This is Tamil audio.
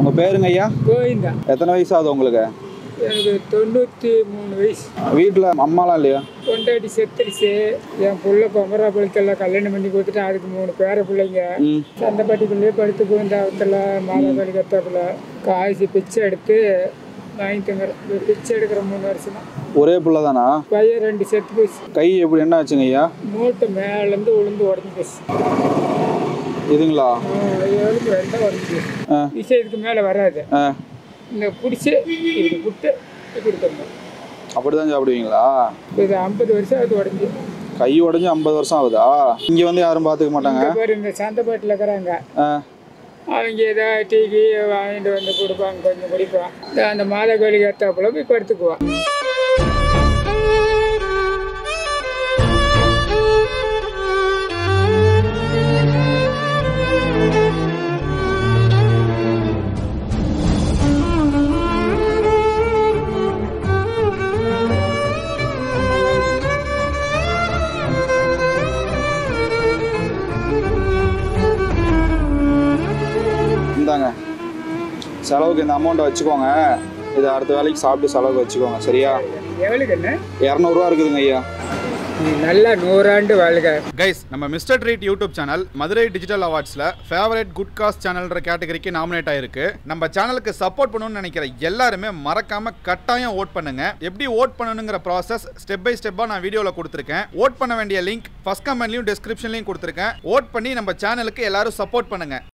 உங்கள் பேருங்க ஐயா கோவிந்தா எத்தனை வயசு ஆகுது உங்களுக்கு எனக்கு தொண்ணூற்றி மூணு வயசு வீட்டில் அம்மாலாம் இல்லையா கொண்டாடி செத்துருச்சு என் புள்ள கொமராபுரத்தெல்லாம் கல்யாணம் பண்ணி கொடுத்துட்டேன் அதுக்கு மூணு பேர பிள்ளைங்க ம் சந்தைப்பட்டிக்குள்ளேயே படுத்து போயிருந்தாவத்தில் மாதாவளி கத்தாப்புல காய்ச்சி பிச்சை எடுத்து வாங்கி தங்குறேன் இப்ப பிச்சை எடுக்கிற மூணு வருஷம் தான் ஒரே பிள்ளை தானா பையன் ரெண்டு செத்து போச்சு கை எப்படி என்ன ஆச்சுங்க ஐயா மூட்டை மேலேருந்து உளுந்து உடஞ்சி போச்சு இதுங்களா ஆஹ் எலும்பு ரெண்டும் உடஞ்சி போச்சு ஆ விஷயம் இதுக்கு மேலே வராது ஆ இந்த பிடிச்சி இப்படி விட்டு கொடுத்துருந்தோம் அப்படி தான் சாப்பிடுவீங்களா இது ஐம்பது வருஷம் அது உடஞ்சி கை உடஞ்சி ஐம்பது வருஷம் ஆகுதா இங்கே வந்து யாரும் பார்த்துக்க மாட்டாங்க இங்க பாரு இந்த சந்தைப்பாட்டில் இருக்கிறாங்க ஆ அவங்க ஏதாவது டீ கீ வாங்கிட்டு வந்து கொடுப்பாங்க கொஞ்சம் குடிப்பான் இந்த அந்த மாத கோழி கத்தாப்புல போய் படுத்துக்குவான் இந்தாங்க செலவுக்கு இந்த அமௌண்ட்டை வச்சுக்கோங்க இதை அடுத்த வேலைக்கு சாப்பிட்டு செலவுக்கு வச்சுக்கோங்க சரியா எவ்வளோக்கு என்ன இரநூறுவா இருக்குதுங்க ஐயா நீ நல்லா நூறாண்டு வாழ்க கைஸ் நம்ம mister treat YouTube channel Madurai digital அவார்ட்ஸில் ஃபேவரட் குட் காஸ்ட் சேனல்ன்ற கேட்டகரிக்கு நாமினேட் ஆயிருக்கு நம்ம சேனலுக்கு சப்போர்ட் பண்ணணும்னு நினைக்கிற எல்லாருமே மறக்காம கட்டாயம் ஓட் பண்ணுங்க எப்படி ஓட் பண்ணணுங்கிற ப்ராசஸ் ஸ்டெப் பை ஸ்டெப்பாக நான் வீடியோவில் கொடுத்துருக்கேன் ஓட் பண்ண வேண்டிய லிங்க் ஃபர்ஸ்ட் கமெண்ட்லையும் டிஸ்கிரிப்ஷன்லையும் கொடுத்துருக்கேன் ஓட் பண்ணி நம்ம சேனலுக்கு எல்லாரும் சப்போர்ட் பண்ணுங்க